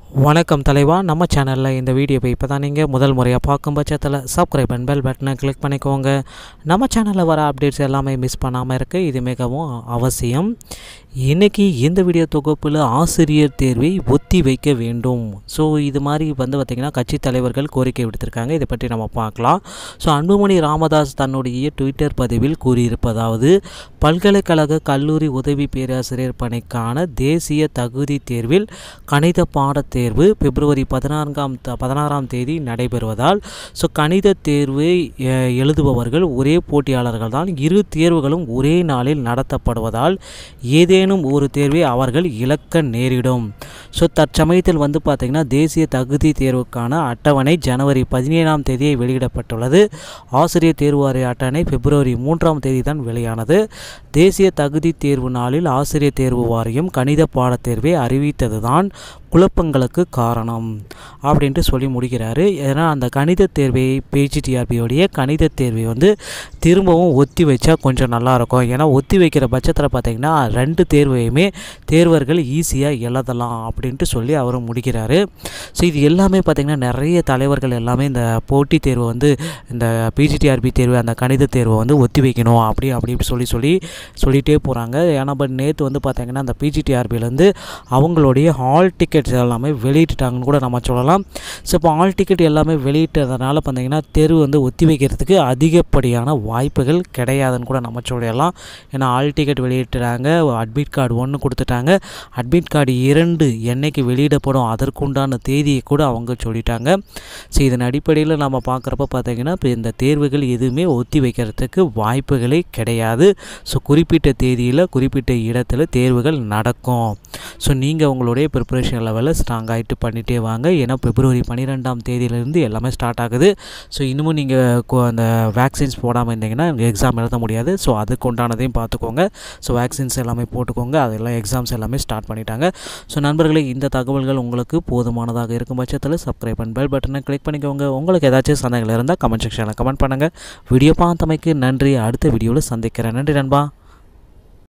வணக்கம் தலைவா நம்ம சேனலில் இந்த வீடியோவை இப்போ தான் நீங்கள் முதல் முறையாக பார்க்கும் பட்சத்தில் சப்ஸ்கிரைப் அண்ட் பெல் பட்டனை கிளிக் பண்ணிக்கோங்க நம்ம சேனலில் வர அப்டேட்ஸ் எல்லாமே மிஸ் பண்ணாமல் இருக்க இது மிகவும் அவசியம் இன்றைக்கி இந்த வீடியோ தொகுப்பில் ஆசிரியர் தேர்வை ஒத்தி வைக்க வேண்டும் ஸோ இது மாதிரி வந்து பார்த்திங்கன்னா கட்சி தலைவர்கள் கோரிக்கை விடுத்திருக்காங்க இதை பற்றி நம்ம பார்க்கலாம் ஸோ அன்புமணி ராமதாஸ் தன்னுடைய ட்விட்டர் பதிவில் கூறியிருப்பதாவது பல்கலைக்கழக கல்லூரி உதவி பேராசிரியர் பணிக்கான தேசிய தகுதி தேர்வில் கணித பாடத் தேர்வு பிப்ரவரி பதினான்காம் த பதினாறாம் தேதி நடைபெறுவதால் ஸோ கணித தேர்வை அஹ், எழுதுபவர்கள் ஒரே போட்டியாளர்கள் தான் இரு தேர்வுகளும் ஒரே நாளில் நடத்தப்படுவதால் ஏதேனும் ஒரு தேர்வை அவர்கள் இழக்க நேரிடும் ஸோ தற்சமயத்தில் வந்து பார்த்திங்கன்னா தேசிய தகுதி தேர்வுக்கான அட்டவணை ஜனவரி பதினேழாம் தேதியை வெளியிடப்பட்டுள்ளது ஆசிரியர் தேர்வு வாரிய அட்டவணை பிப்ரவரி மூன்றாம் தேதி தான் வெளியானது தேசிய தகுதி தேர்வு நாளில் ஆசிரியர் தேர்வு வாரியம் கணித பாடத் தேர்வை அறிவித்ததுதான் குழப்பங்களுக்கு காரணம் அப்படின்ட்டு சொல்லி முடிக்கிறாரு ஏன்னா அந்த கணித தேர்வை பிஜிடிஆர்பியோடைய கணித தேர்வை வந்து திரும்பவும் ஒத்தி வச்சா கொஞ்சம் நல்லாயிருக்கும் ஏன்னா ஒத்தி வைக்கிற பட்சத்தில் பார்த்திங்கன்னா ரெண்டு தேர்வையுமே தேர்வர்கள் ஈஸியாக எழுதலாம் அப்படின்ட்டு சொல்லி அவர் முடிக்கிறாரு ஸோ இது எல்லாமே பார்த்திங்கன்னா நிறைய தலைவர்கள் எல்லாமே இந்த போட்டித் தேர்வு வந்து இந்த பிஜிடிஆர்பி தேர்வு அந்த கணித தேர்வை வந்து ஒத்தி வைக்கணும் அப்படி அப்படின்னு சொல்லி சொல்லி சொல்லிகிட்டே போகிறாங்க ஏன்னா பட் நேற்று வந்து பார்த்திங்கன்னா அந்த பிஜிடிஆர்பிலேருந்து அவங்களுடைய ஹால் டிக்கெட்ஸ் எல்லாமே வெளியிட்டுட்டாங்கன்னு கூட நம்ம சொல்லலாம் ஸோ இப்போ ஹால் டிக்கெட் எல்லாமே வெளியிட்டதுனால பார்த்தீங்கன்னா தேர்வு வந்து ஒத்தி வைக்கிறதுக்கு அதிகப்படியான வாய்ப்புகள் கிடையாதுன்னு கூட நம்ம சொல்லலாம் ஏன்னா ஹால் டிக்கெட் வெளியிட்டுறாங்க அட்மிட் கார்டு ஒன்று கொடுத்துட்டாங்க அட்மிட் கார்டு இரண்டு என்னைக்கு வெளியிடப்படும் அதற்குண்டான தேதியை கூட அவங்க சொல்லிட்டாங்க ஸோ இதன் அடிப்படையில் நம்ம பார்க்குறப்ப பார்த்தீங்கன்னா இப்போ இந்த தேர்வுகள் எதுவுமே ஒத்தி வைக்கிறதுக்கு வாய்ப்புகளே கிடையாது ஸோ குறிப்பிட்ட தேதியில் குறிப்பிட்ட இடத்துல தேர்வுகள் நடக்கும் ஸோ நீங்கள் உங்களுடைய ப்ரிப்பரேஷன் லெவலில் ஸ்ட்ராங் ஆகிட்டு பண்ணிகிட்டே வாங்க ஏன்னா பிப்ரவரி பன்னிரெண்டாம் தேதியிலேருந்து எல்லாமே ஸ்டார்ட் ஆகுது ஸோ இன்னமும் நீங்கள் அந்த வேக்சின்ஸ் போடாமல் இருந்தீங்கன்னா எக்ஸாம் எழுத முடியாது ஸோ அதுக்கு உண்டானதையும் பார்த்துக்கோங்க ஸோ வேக்சின்ஸ் எல்லாமே போட்டுக்கோங்க அதெல்லாம் எக்ஸாம்ஸ் எல்லாமே ஸ்டார்ட் பண்ணிட்டாங்க ஸோ நண்பர்களே இந்த தகவல்கள் உங்களுக்கு போதுமானதாக இருக்கும் பட்சத்தில் சப்ஸ்கிரைப் அண்ட் பெல் பட்டனை கிளிக் பண்ணிக்கோங்க உங்களுக்கு ஏதாச்சும் சந்தேகங்கள் இருந்தால் கமெண்ட் செக்ஷனில் கமெண்ட் பண்ணுங்கள் வீடியோ பார்த்தமைக்கு நன்றி அடுத்த வீடியோவில் சந்திக்கிறேன் நன்றி நண்பா